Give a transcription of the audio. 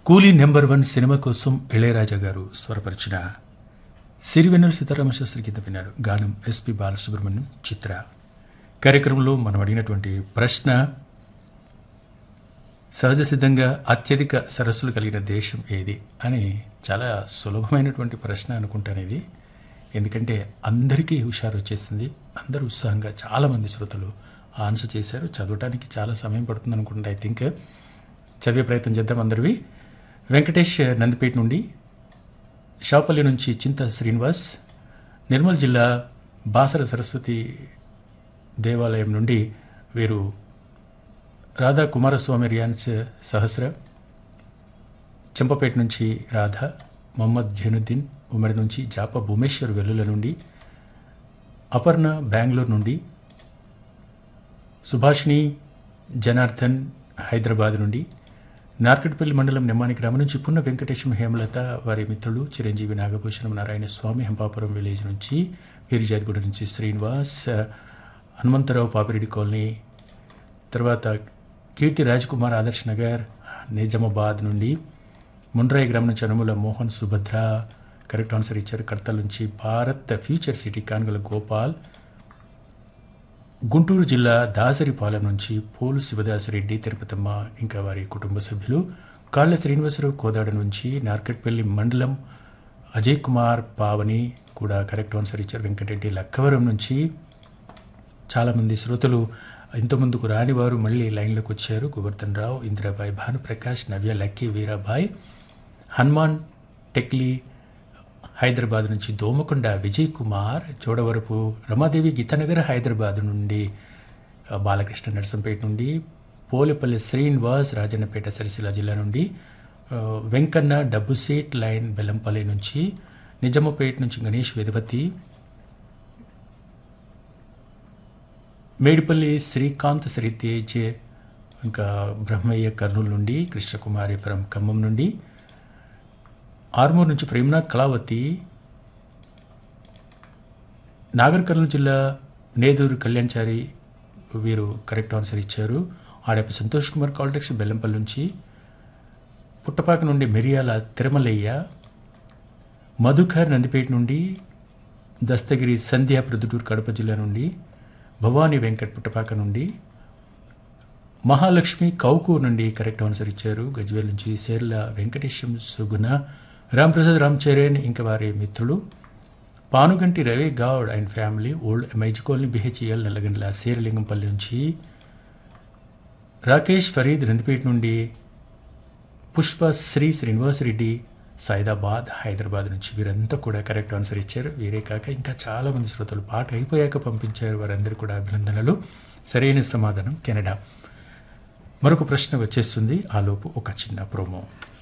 కూలీ number one cinema కోసం ఇళయరాజా గారు స్వరపరిచిన సిరివెన్నెల సీతారామ శాస్త్రి గీత విన్నారు గానం ఎస్పి బాలసుబ్రహ్మణ్యం చిత్ర కార్యక్రమంలో మనం అడిగినటువంటి ప్రశ్న సహజ సిద్ధంగా అత్యధిక సరస్సులు కలిగిన దేశం ఏది అని చాలా సులభమైనటువంటి ప్రశ్న అనుకుంటాను ఇది ఎందుకంటే అందరికీ హుషారు వచ్చేసింది అందరూ ఉత్సాహంగా చాలామంది శ్రోతలు ఆన్సర్ చేశారు చదవటానికి చాలా సమయం పడుతుంది అనుకుంటా ఐ థింక్ చదివే ప్రయత్నం చేద్దాం అందరివి వెంకటేష్ నందిపేట నుండి షాపల్లి నుంచి చింత శ్రీనివాస్ నిర్మల్ జిల్లా బాసర సరస్వతి దేవాలయం నుండి వీరు రాధా కుమారస్వామి రియాన్స్ సహస్ర చెంపపేట నుంచి రాధ మొహమ్మద్ జైనుద్దీన్ ఉమ్మడి నుంచి జాప భూమేశ్వర్ వెల్లుల నుండి అపర్ణ బెంగళూరు నుండి సుభాషిణి జనార్దన్ హైదరాబాద్ నుండి నార్కట్పల్లి మండలం నిమ్మాని గ్రామం నుంచి పున్న వెంకటేశం హేమలత వారి మిత్రులు చిరంజీవి నాగభూషణం నారాయణ స్వామి హంపాపురం విలేజ్ నుంచి వీరిజాదిగూడ నుంచి శ్రీనివాస్ హనుమంతరావు పాపిరెడ్డి కాలనీ తర్వాత కీర్తి రాజ్ కుమార్ ఆదర్శ్ నగర్ నిజామాబాద్ నుండి ముండ్రాయి గ్రామం నుంచి అనుముల మోహన్ సుభద్ర కరెక్ట్ ఆన్సర్ ఇచ్చారు కడతల నుంచి భారత్ ఫ్యూచర్ సిటీ కాన్గల గోపాల్ గుంటూరు జిల్లా దాసరిపాలెం నుంచి పోలు శివదాసరెడ్డి తిరుపతమ్మ ఇంకా వారి కుటుంబ సభ్యులు కాళ్ళ శ్రీనివాసరావు కోదాడ నుంచి నార్కెట్పల్లి మండలం అజయ్ కుమార్ పావని కూడా కరెక్ట్ ఆన్సర్ ఇచ్చారు వెంకటరెడ్డి లక్కవరం నుంచి చాలామంది శ్రోతలు ఇంతమందుకు రాని వారు మళ్ళీ లైన్లోకి వచ్చారు గోవర్ధన్ రావు ఇందిరాబాయ్ భానుప్రకాష్ నవ్య లక్కీ వీరాబాయ్ హనుమాన్ టెక్లీ హైదరాబాద్ నుంచి దోమకొండ విజయ్ కుమార్ చోడవరపు రమాదేవి గీతానగర్ హైదరాబాద్ నుండి ఆ, బాలకృష్ణ నర్సంపేట నుండి పోలేపల్లి శ్రీనివాస్ రాజన్నపేట సిరిసిల్ల జిల్లా నుండి ఆ, వెంకన్న డబ్బు సీట్ లైన్ బెల్లంపల్లి నుంచి నిజామాపేట నుంచి గణేష్ వేదవతి మేడిపల్లి శ్రీకాంత్ శ్రీతేజ్ ఇంకా బ్రహ్మయ్య కర్నూలు నుండి కృష్ణకుమారి ఫ్రమ్ ఖమ్మం నుండి ఆర్మూర్ నుంచి ప్రేమనాథ్ కళావతి నాగర్ కర్నూలు జిల్లా నేదూరు కళ్యాణ్చారి వీరు కరెక్ట్ ఆన్సర్ ఇచ్చారు ఆడపి సంతోష్ కుమార్ కాల్టెక్స్ బెల్లంపల్లి నుంచి పుట్టపాక నుండి మిరియాల తిరుమలయ్య మధుకర్ నందిపేట నుండి దస్తగిరి సంధ్యా ప్రొద్దుటూరు కడప జిల్లా నుండి భవానీ వెంకట్ పుట్టపాక నుండి మహాలక్ష్మి కౌకూర్ నుండి కరెక్ట్ ఆన్సర్ ఇచ్చారు గజ్వేల్ నుంచి సేర్ల వెంకటేశం సుగుణ రాంప్రసాద్ రామ్ చరణ్ ఇంకా వారి మిత్రులు Panuganti Ravi Goud and family old MIG colony BHEL Nallagandla Serilingampally నుంచి రాకేష్ ఫరీద్ నందిపేట నుండి పుష్ప శ్రీ శ్రీనివాసరెడ్డి సైదాబాద్ హైదరాబాద్ నుంచి వీరంతా కూడా కరెక్ట్ ఆన్సర్ ఇచ్చారు వీరే కాక ఇంకా చాలామంది శ్రోతలు పాట అయిపోయాక పంపించారు వారందరూ కూడా అభినందనలు సరైన సమాధానం కెనడా మరొక ప్రశ్న వచ్చేస్తుంది ఆలోపు ఒక చిన్న ప్రోమో